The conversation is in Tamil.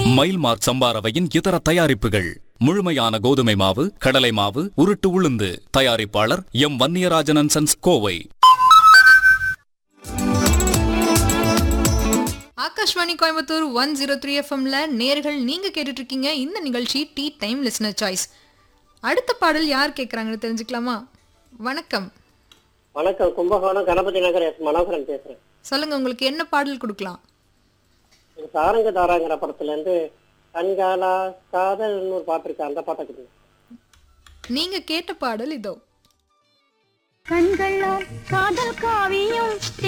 மைல்மார்க் சம்பாரவையின் இதர தயாரிப்புகள் முழுமையான கோதுமை மாவு கடலை மாவு உருட்டு உளுந்து தயாரிப்பாளர் M Vanniyarajan sons Kovai Akashvani Coimbatore one zero three எஃப்எம்ல நேர்கள் நீங்க கேட்டுட்டு இருக்கீங்க இந்த நிகழ்ச்சி டீ டைம் லிஸ்னர் சாய்ஸ் அடுத்த பாடல் யார் கேட்குறாங்கன்னு தெரிஞ்சுக்கலாமா வணக்கம் வணக்கம் கும்பகோணம் கணபதி நகர் எஸ் மனோகரன் பேசுறேன் சொல்லுங்க உங்களுக்கு என்ன பாடல் கொடுக்கலாம் இது சாரங்க தாராங்கிற படத்துல இருந்து கண்காலா காதல்னு ஒரு பாட்டு இருக்கு அந்த பாட்டை கொடுங்க நீங்க கேட்ட பாடல் இதோ கண்களால் காதல் காவியம்